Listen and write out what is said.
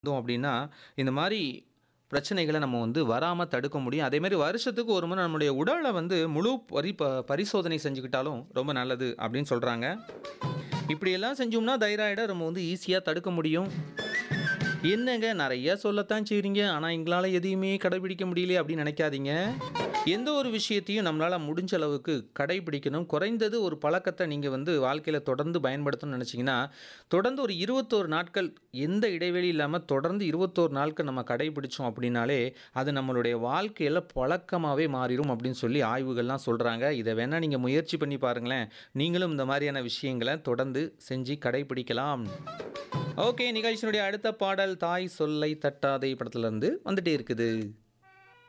இருந்தோம் அப்படின்னா, இந்த மாரி பிரச்சனைகள நம்ம வந்து வராம தடுக்க முடியும். அதேமாரி வருஷத்துக்கு ஒரு முறை நம்முடைய உடல வந்து முழு பரி ப பரிசோதனை செஞ்சுக்கிட்டாலும் ரொம்ப நல்லது அப்படின்னு சொல்றாங்க. இப்படியெல்லாம் செஞ்சோம்னா தைராய்ட நம்ம வந்து ஈஸியா தடுக்க முடியும். என்னங்க நெறைய சொல்லத்தான் செய்றீங்க. ஆனா எங்களால எதையுமே கடைபிடிக்க முடியலையே அப்படின்னு நெனைக்காதீங்க. எந்த ஒரு விஷயத்தையும் நம்மளால முடிஞ்ச அளவுக்கு கடைபிடிக்கணும். குறைந்தது ஒரு பழக்கத்த நீங்க வந்து வாழ்க்கையில தொடர்ந்து பயன்படுத்தணும்னு நெனச்சீங்கன்னா, தொடர்ந்து ஒரு 21 நாட்கள் எந்த இடைவெளி இல்லாம தொடர்ந்து 21 நாட்கள் நம்ம கடைபிடிச்சோம் அப்படின்னாலே, அது நம்மளுடைய வாழ்க்கையில பழக்கமாவே மாறிரும் அப்படின்னு சொல்லி ஆய்வுகள்லாம் சொல்றாங்க. இத வேணா நீங்க முயற்சி பண்ணி பாருங்களேன். நீங்களும் இந்த மாரியான விஷயங்கள தொடர்ந்து செஞ்சு கடைபிடிக்கலாம். ஓகே நிகழ்ச்சியினுடைய அடுத்த பாடல் தாய் சொல்லை தட்டாதே படத்திலிருந்து வந்துட்டே இருக்குது.